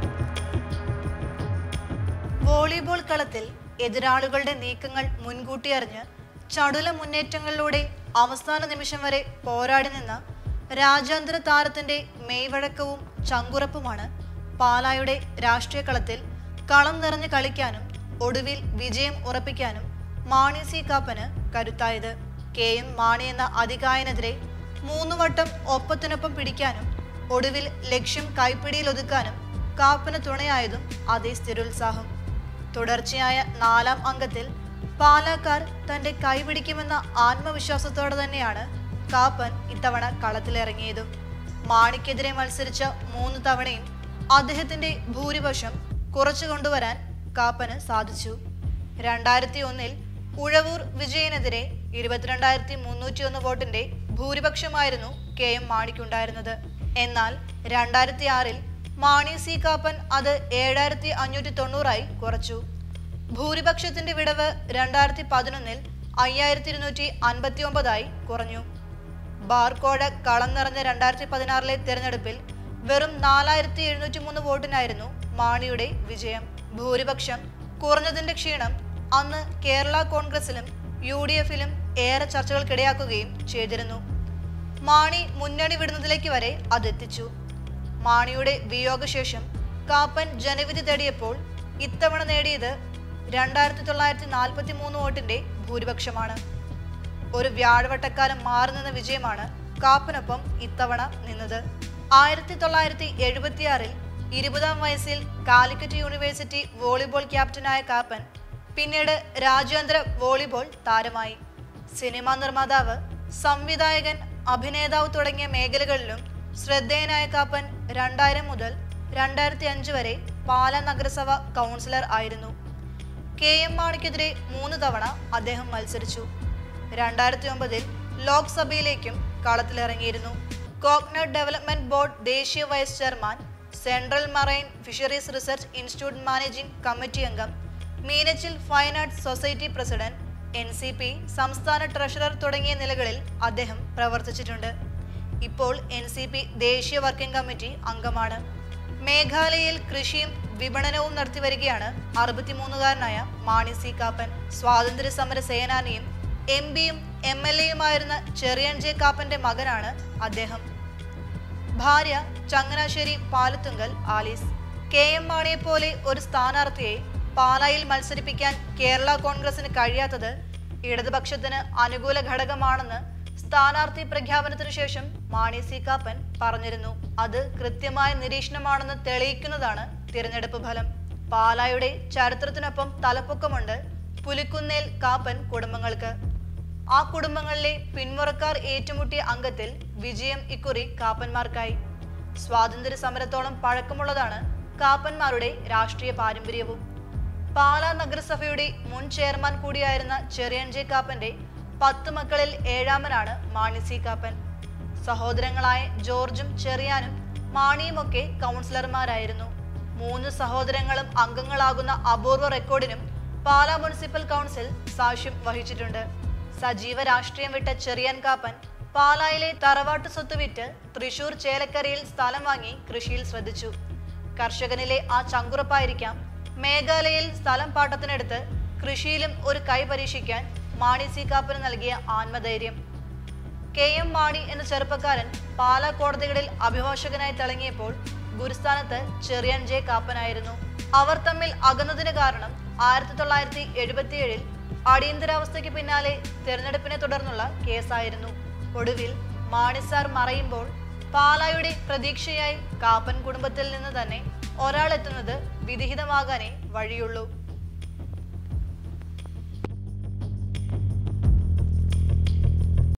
volleyball കളത്തിൽ എതിരാളികളുടെ നീക്കങ്ങൾ മുൻകൂട്ടി അറിഞ്ഞ് ചടുല മുന്നേറ്റങ്ങളിലൂടെ അവസാന നിമിഷം വരെ പോരാടി നിന്ന രാജ്യാന്തര താരത്തിന്റെ മെയ്വഴക്കവും ചങ്കുറപ്പുമാണ് പാലായുടെ രാഷ്ട്രീയ കളത്തിൽ കളം നിറഞ്ഞ് കളിക്കാനും ഒടുവിൽ വിജയം ഉറപ്പിക്കാനും മാണി സി കാപ്പന് കരുത്തായത് കെ എം മാണി എന്ന അതികായനെതിരെ മൂന്നു വട്ടം ഒപ്പത്തിനൊപ്പം പിടിക്കാനും ഒടുവിൽ ലക്ഷ്യം കൈപ്പിടിയിലൊതുക്കാനും കാപ്പന് തുണയായതും അതേ സ്ഥിരോത്സാഹം തുടർച്ചയായ നാലാം അംഗത്തിൽ പാലാക്കാർ തന്റെ കൈപിടിക്കുമെന്ന ആത്മവിശ്വാസത്തോടെ തന്നെയാണ് കാപ്പൻ ഇത്തവണ കളത്തിലിറങ്ങിയത് മാണിക്കെതിരെ മത്സരിച്ച മൂന്ന് തവണയും അദ്ദേഹത്തിന്റെ ഭൂരിപക്ഷം കുറച്ചു കൊണ്ടുവരാൻ കാപ്പന് സാധിച്ചു രണ്ടായിരത്തി ഒന്നിൽ ഉഴവൂർ വിജയനെതിരെ ഇരുപത്തിരണ്ടായിരത്തി മുന്നൂറ്റി ഒന്ന് വോട്ടിന്റെ ഭൂരിപക്ഷമായിരുന്നു കെ എം മാണിക്കുണ്ടായിരുന്നത് എന്നാൽ രണ്ടായിരത്തി ആറിൽ മാണി സി കാപ്പൻ അത് ഏഴായിരത്തി അഞ്ഞൂറ്റി തൊണ്ണൂറായി കുറച്ചു ഭൂരിപക്ഷത്തിന്റെ വിടവ് രണ്ടായിരത്തി പതിനൊന്നിൽ അയ്യായിരത്തി ഇരുന്നൂറ്റി അൻപത്തി ഒമ്പതായി കുറഞ്ഞു ബാർകോഡ് കളം നിറഞ്ഞ രണ്ടായിരത്തി പതിനാറിലെ തിരഞ്ഞെടുപ്പിൽ വെറും നാലായിരത്തി എഴുന്നൂറ്റി മൂന്ന് വോട്ടിനായിരുന്നു മാണിയുടെ വിജയം ഭൂരിപക്ഷം കുറഞ്ഞതിന്റെ ക്ഷീണം അന്ന് കേരള കോൺഗ്രസിലും യു ഡി എഫിലും ഏറെ ചർച്ചകൾക്കിടയാക്കുകയും ചെയ്തിരുന്നു മാണി മുന്നണി വിടുന്നതിലേക്ക് വരെ അതെത്തിച്ചു മാണിയുടെ വിയോഗശേഷം കാപ്പൻ ജനവിധി തേടിയപ്പോൾ ഇത്തവണ നേടിയത് രണ്ടായിരത്തി തൊള്ളായിരത്തി നാൽപ്പത്തി മൂന്ന് വോട്ടിന്റെ ഭൂരിപക്ഷമാണ് ഒരു വ്യാഴവട്ടക്കാലം മാറി നിന്ന വിജയമാണ് കാപ്പനൊപ്പം ഇത്തവണ നിന്നത് ആയിരത്തി തൊള്ളായിരത്തി എഴുപത്തിയാറിൽ ഇരുപതാം വയസ്സിൽ കാലിക്കറ്റ് യൂണിവേഴ്സിറ്റി വോളിബോൾ ക്യാപ്റ്റനായ കാപ്പൻ പിന്നീട് രാജ്യാന്തര വോളിബോൾ താരമായി സിനിമാ നിർമ്മാതാവ് സംവിധായകൻ അഭിനേതാവ് തുടങ്ങിയ മേഖലകളിലും ശ്രദ്ധേയനായ കാപ്പൻ രണ്ടായിരം മുതൽ രണ്ടായിരത്തി അഞ്ച് വരെ പാലാ നഗരസഭ കൗൺസിലർ ആയിരുന്നു കെ എം മാണിക്കെതിരെ മൂന്ന് തവണ അദ്ദേഹം മത്സരിച്ചു രണ്ടായിരത്തി ഒമ്പതിൽ ലോക്സഭയിലേക്കും കളത്തിലിറങ്ങിയിരുന്നു കോക്നട്ട് ഡെവലപ്മെന്റ് ബോർഡ് ദേശീയ vice chairman central marine fisheries research institute managing committee അംഗം Meenachil fine arts society president N C P സംസ്ഥാന ട്രഷറർ തുടങ്ങിയ നിലകളിൽ അദ്ദേഹം പ്രവർത്തിച്ചിട്ടുണ്ട് ഇപ്പോൾ എൻ സി പി ദേശീയ വർക്കിംഗ് കമ്മിറ്റി അംഗമാണ് മേഘാലയയിൽ കൃഷിയും വിപണനവും നടത്തിവരികയാണ് അറുപത്തിമൂന്നുകാരനായ മാണി സി കാപ്പൻ സ്വാതന്ത്ര്യ സമര സേനാനിയും എം പിയും എം എൽ എയുമായിരുന്ന ചെറിയൻ ജെ കാപ്പന്റെ മകനാണ് അദ്ദേഹം ഭാര്യ Changanassery Palathunkal Alice K M മാണിയെ പോലെ ഒരു സ്ഥാനാർത്ഥിയെ പാലായിൽ മത്സരിപ്പിക്കാൻ കേരള കോൺഗ്രസിന് കഴിയാത്തത് ഇടതുപക്ഷത്തിന് അനുകൂല ഘടകമാണെന്ന് സ്ഥാനാർത്ഥി പ്രഖ്യാപനത്തിനു ശേഷം മാണി സി കാപ്പൻ പറഞ്ഞിരുന്നു അത് കൃത്യമായ നിരീക്ഷണമാണെന്ന് തെളിയിക്കുന്നതാണ് തിരഞ്ഞെടുപ്പ് ഫലം പാലായുടെ ചരിത്രത്തിനൊപ്പം തലപ്പൊക്കമുണ്ട് പുലിക്കുന്നേൽ കാപ്പൻ കുടുംബങ്ങൾക്ക് ആ കുടുംബങ്ങളിലെ പിന്മുറക്കാർ ഏറ്റുമുട്ടിയ അംഗത്തിൽ വിജയം ഇക്കുറി കാപ്പന്മാർക്കായി സ്വാതന്ത്ര്യ സമരത്തോളം പഴക്കമുള്ളതാണ് കാപ്പന്മാരുടെ രാഷ്ട്രീയ പാരമ്പര്യവും പാലാ നഗരസഭയുടെ മുൻ ചെയർമാൻ കൂടിയായിരുന്ന ചെറിയൻ ജെ കാപ്പന്റെ പത്ത് മക്കളിൽ ഏഴാമനാണ് മാണി സി കാപ്പൻ സഹോദരങ്ങളായ ജോർജും ചെറിയാനും മാണിയുമൊക്കെ കൗൺസിലർമാരായിരുന്നു മൂന്ന് സഹോദരങ്ങളും അംഗങ്ങളാകുന്ന അപൂർവ റെക്കോർഡിനും പാലാ മുനിസിപ്പൽ കൗൺസിൽ സാക്ഷ്യം വഹിച്ചിട്ടുണ്ട് സജീവ രാഷ്ട്രീയം വിട്ട ചെറിയാൻ കാപ്പൻ പാലായിലെ തറവാട്ട് സ്വത്ത് വിറ്റ് തൃശൂർ ചേലക്കരയിൽ സ്ഥലം വാങ്ങി കൃഷിയിൽ ശ്രദ്ധിച്ചു കർഷകനിലെ ആ ചങ്കുറപ്പായിരിക്കാം മേഘാലയയിൽ സ്ഥലം പാട്ടത്തിനെടുത്ത് കൃഷിയിലും ഒരു കൈ പരീക്ഷിക്കാൻ മാണി സി കാപ്പന് നൽകിയ ആത്മധൈര്യം കെ എം മാണി എന്ന ചെറുപ്പക്കാരൻ പാലാ കോടതികളിൽ അഭിഭാഷകനായി തിളങ്ങിയപ്പോൾ ഗുരുസ്ഥാനത്ത് ചെറിയൻ ജെ കാപ്പനായിരുന്നു അവർ തമ്മിൽ അകന്നതിന് കാരണം ആയിരത്തി തൊള്ളായിരത്തി എഴുപത്തിയേഴിൽ അടിയന്തരാവസ്ഥയ്ക്ക് പിന്നാലെ തെരഞ്ഞെടുപ്പിനെ തുടർന്നുള്ള കേസായിരുന്നു ഒടുവിൽ മാണി സാർ മറയുമ്പോൾ പാലായുടെ പ്രതീക്ഷയായി കാപ്പൻ കുടുംബത്തിൽ നിന്ന് തന്നെ ഒരാളെത്തുന്നത് വിധിഹിതമാകാനേ വഴിയുള്ളൂ